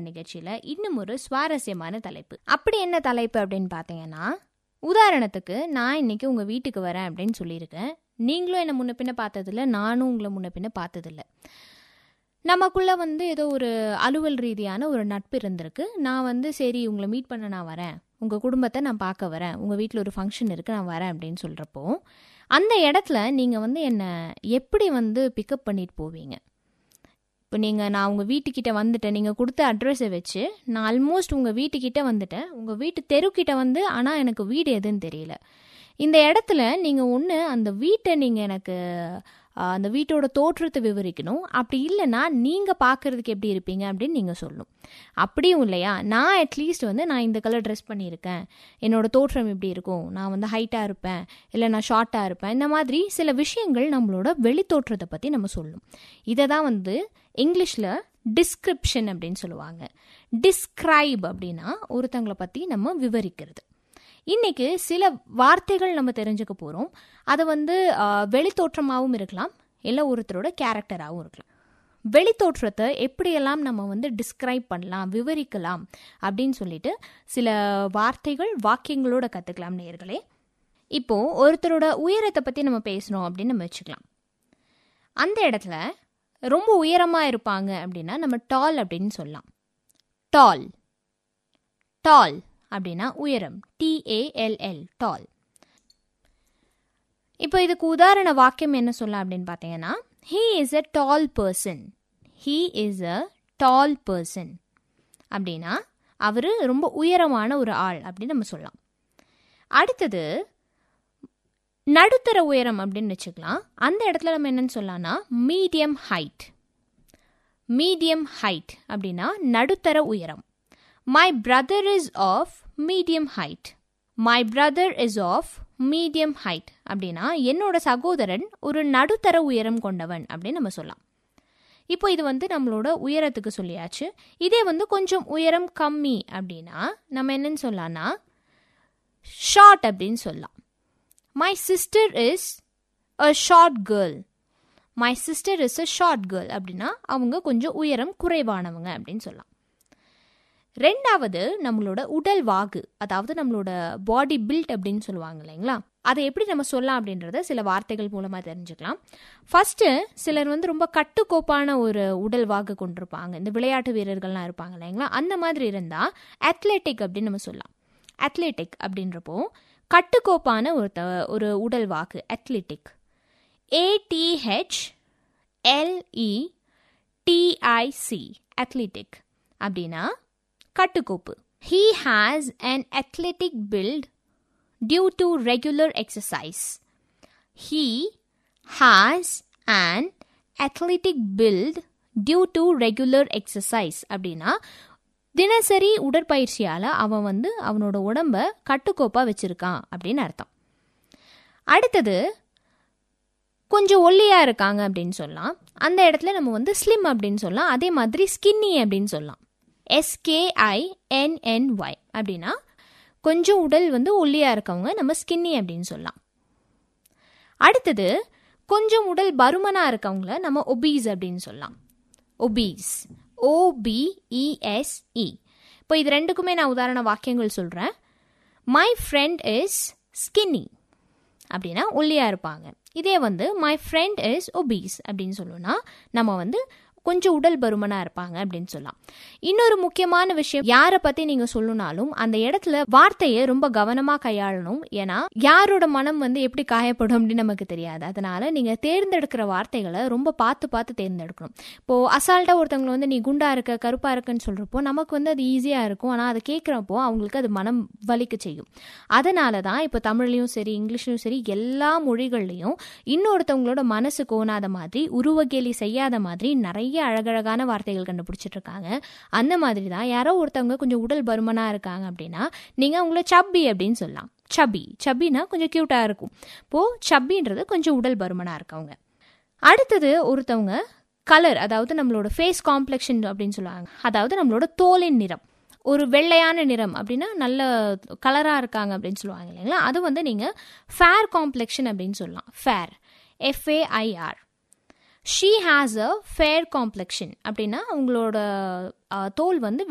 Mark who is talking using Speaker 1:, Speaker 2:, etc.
Speaker 1: நிகழ்ச்சியில் இன்னும் ஒரு சுவாரஸ்யமான தலைப்பு அப்படி என்ன தலைப்பு அப்படின்னு பார்த்தீங்கன்னா உதாரணத்துக்கு நான் இன்னைக்கு உங்கள் வீட்டுக்கு வரேன் அப்படின்னு சொல்லியிருக்கேன் நீங்களும் என்னை முன்ன பின்ன பார்த்ததில்ல நானும் உங்களை முன்ன பின்ன பார்த்ததில்ல நமக்குள்ள வந்து ஏதோ ஒரு அலுவல் ரீதியான ஒரு நட்பு இருந்திருக்கு நான் வந்து சரி உங்களை மீட் பண்ண நான் வரேன் உங்கள் குடும்பத்தை நான் பார்க்க வரேன் உங்கள் வீட்டில் ஒரு ஃபங்க்ஷன் இருக்குது நான் வரேன் அப்படின்னு சொல்கிறப்போ அந்த இடத்துல நீங்கள் வந்து என்னை எப்படி வந்து பிக்கப் பண்ணிட்டு போவீங்க இப்போ நீங்கள் நான் உங்கள் வீட்டுக்கிட்ட வந்துட்டேன் நீங்கள் கொடுத்த அட்ரஸை வச்சு நான் ஆல்மோஸ்ட் உங்கள் வீட்டுக்கிட்ட வந்துட்டேன் உங்கள் வீட்டு தெருக்கிட்ட வந்து ஆனால் எனக்கு வீடு எதுன்னு தெரியல இந்த இடத்துல நீங்கள் ஒன்று அந்த வீட்டை நீங்கள் எனக்கு ஆ, அந்த வீட்டோட தோற்றத்தை விவரிக்கணும் அப்படி இல்லைன்னா நீங்கள் பார்க்குறதுக்கு எப்படி இருப்பீங்க அப்படின்னு நீங்கள் சொல்லணும் அப்படியும் இல்லையா நான் அட்லீஸ்ட் வந்து நான் இந்த கலர் ட்ரெஸ் பண்ணியிருக்கேன் என்னோட தோற்றம் எப்படி இருக்கும் நான் வந்து ஹைட்டாக இருப்பேன் இல்லை நான் ஷார்ட்டாக இருப்பேன் இந்த மாதிரி சில விஷயங்கள் நம்மளோட வெளித்தோற்றத்தை பற்றி நம்ம சொல்லணும் இதை தான் வந்து இங்கிலீஷில் டிஸ்கிரிப்ஷன் அப்படின்னு சொல்லுவாங்க டிஸ்கிரைப் அப்படின்னா ஒருத்தங்களை பற்றி நம்ம விவரிக்கிறது இன்னைக்கு சில வார்த்தைகள் நம்ம தெரிஞ்சுக்க போகிறோம் அது வந்து ஆ, வெளித்தோற்றமாகவும் இருக்கலாம் இல்லை ஒருத்தரோட கேரக்டராகவும் இருக்கலாம் வெளித்தோற்றத்தை எப்படியெல்லாம் நம்ம வந்து டிஸ்கிரைப் பண்ணலாம் விவரிக்கலாம் அப்படின்னு சொல்லிட்டு சில வார்த்தைகள் வாக்கியங்களோட கற்றுக்கலாம் நேர்களே இப்போ ஒருத்தரோட உயரத்தை பற்றி நம்ம பேசணும் அப்படின்னு நம்ம வச்சுக்கலாம் அந்த இடத்துல ரொம்ப உயரமாக இருப்பாங்க அப்படின்னா நம்ம டால் அப்படின்னு சொல்லலாம் டால் டால் அப்படின்னா உயரம் டிஏஎல்எல் டால் இப்போ இதுக்கு உதாரண வாக்கியம் என்ன சொல்லலாம் அப்படின்னு பார்த்தீங்கன்னா he is a tall person he is a tall person அப்படின்னா அவர் ரொம்ப உயரமான ஒரு ஆள் அப்படின்னு நம்ம சொல்லலாம் அடுத்தது நடுத்தர உயரம் அப்படின்னு வச்சுக்கலாம் அந்த இடத்துல நம்ம என்னன்னு சொல்லலாம்னா மீடியம் ஹைட் மீடியம் ஹைட் அப்படின்னா நடுத்தர உயரம் my brother is of medium height my brother is of medium height அப்படின்னா என்னோட சகோதரன் ஒரு நடுத்தர உயரம் கொண்டவன் அப்படின்னு நம்ம சொல்லலாம் இப்போ இது வந்து நம்மளோட உயரத்துக்கு சொல்லியாச்சு இதே வந்து கொஞ்சம் உயரம் கம்மி அப்படின்னா நம்ம என்னன்னு சொல்லலாம்னா ஷார்ட் அப்படின்னு சொல்லலாம் my sister is a short girl my sister is a short girl அப்படின்னா அவங்க கொஞ்சம் உயரம் குறைவானவங்க அப்படின்னு சொல்லலாம் ரெண்டாவது நம்மளோட உடல் வாகு அதாவது நம்மளோட பாடி பில்ட் அப்படின்னு சொல்லுவாங்க இல்லைங்களா அதை எப்படி நம்ம சொல்லலாம் அப்படின்றத சில வார்த்தைகள் மூலமாக தெரிஞ்சுக்கலாம் ஃபர்ஸ்ட்டு சிலர் வந்து ரொம்ப கட்டுக்கோப்பான ஒரு உடல் வாகு கொண்டிருப்பாங்க இந்த விளையாட்டு வீரர்கள்லாம் இருப்பாங்க இல்லைங்களா அந்த மாதிரி இருந்தால் அத்லெட்டிக் அப்படின்னு நம்ம சொல்லலாம் அத்லெட்டிக் அப்படின்றப்போ கட்டுக்கோப்பான ஒரு த ஒரு உடல் வாக்கு athletic A T H L E T I C athletic அப்படின்னா கட்டுக்கோப்பு he has an athletic build due to regular exercise he has an athletic build due to regular exercise அப்படின்னா தினசரி உடற்பயிற்சியால் அவன் வந்து அவனோட உடம்ப கட்டுக்கோப்பாக வச்சுருக்கான் அப்படின்னு அர்த்தம் அடுத்தது கொஞ்சம் ஒல்லியாக இருக்காங்க அப்படின்னு சொல்லலாம் அந்த இடத்துல நம்ம வந்து ஸ்லிம் அப்படின்னு சொல்லலாம் அதே மாதிரி ஸ்கின்னி அப்படின்னு சொல்லலாம் எஸ்கேஐஎன்என்ஒய் அப்படின்னா கொஞ்சம் உடல் வந்து ஒல்லியாக இருக்கவங்க நம்ம ஸ்கின்னி அப்படின்னு சொல்லலாம் அடுத்தது கொஞ்சம் உடல் பருமனாக இருக்கவங்கள நம்ம ஒபீஸ் அப்படின்னு சொல்லலாம் ஒபீஸ் ஓபிஇஎஸ்இ இப்போ இது ரெண்டுக்குமே நான் உதாரண வாக்கியங்கள் சொல்கிறேன் மை ஃப்ரெண்ட் இஸ் ஸ்கின்னி அப்படின்னா ஒல்லியாக இருப்பாங்க இதே வந்து மை ஃப்ரெண்ட் இஸ் ஒபீஸ் அப்படின்னு சொல்லணும்னா நம்ம வந்து கொஞ்சம் உடல் பருமனாக இருப்பாங்க அப்படின்னு சொல்லலாம் இன்னொரு முக்கியமான விஷயம் யாரை பற்றி நீங்கள் சொல்லணும்னாலும் அந்த இடத்துல வார்த்தையை ரொம்ப கவனமாக கையாளணும் ஏன்னா யாரோட மனம் வந்து எப்படி காயப்படும் அப்படின்னு நமக்கு தெரியாது அதனால நீங்கள் தேர்ந்தெடுக்கிற வார்த்தைகளை ரொம்ப பார்த்து பார்த்து தேர்ந்தெடுக்கணும் இப்போது அசால்ட்டாக ஒருத்தவங்களை வந்து நீ குண்டா இருக்க கருப்பாக இருக்குன்னு சொல்கிறப்போ நமக்கு வந்து அது ஈஸியாக இருக்கும் ஆனால் அதை கேட்குறப்போ அவங்களுக்கு அது மனம் வலிக்க செய்யும் அதனால தான் இப்போ தமிழ்லையும் சரி இங்கிலீஷ்லையும் சரி எல்லா மொழிகள்லையும் இன்னொருத்தவங்களோட மனசு கோணாத மாதிரி உருவகேலி செய்யாத மாதிரி நிறைய அழகழகான வார்த்தைகள் கண்டுபிடிச்சிட்டு இருக்காங்க அந்த மாதிரி தான் யாரோ ஒருத்தவங்க கொஞ்சம் உடல் பருமனாக இருக்காங்க அப்படின்னா நீங்கள் அவங்கள சப்பி அப்படின்னு சொல்லலாம் சப்பி சப்பினா கொஞ்சம் க்யூட்டாக இருக்கும் இப்போது சப்பின்றது கொஞ்சம் உடல் பருமனாக இருக்கவங்க அடுத்தது ஒருத்தவங்க கலர் அதாவது நம்மளோட ஃபேஸ் காம்ப்ளெக்ஷன் அப்படின்னு சொல்லுவாங்க அதாவது நம்மளோட தோலின் நிறம் ஒரு வெள்ளையான நிறம் அப்படின்னா நல்ல கலராக இருக்காங்க அப்படின்னு சொல்லுவாங்க இல்லைங்களா அது வந்து நீங்கள் ஃபேர் காம்ப்ளெக்ஷன் அப்படின்னு சொல்லலாம் fair F A I R she has a fair complexion அப்படின்னா உங்களோட அஹ், தோல் வந்து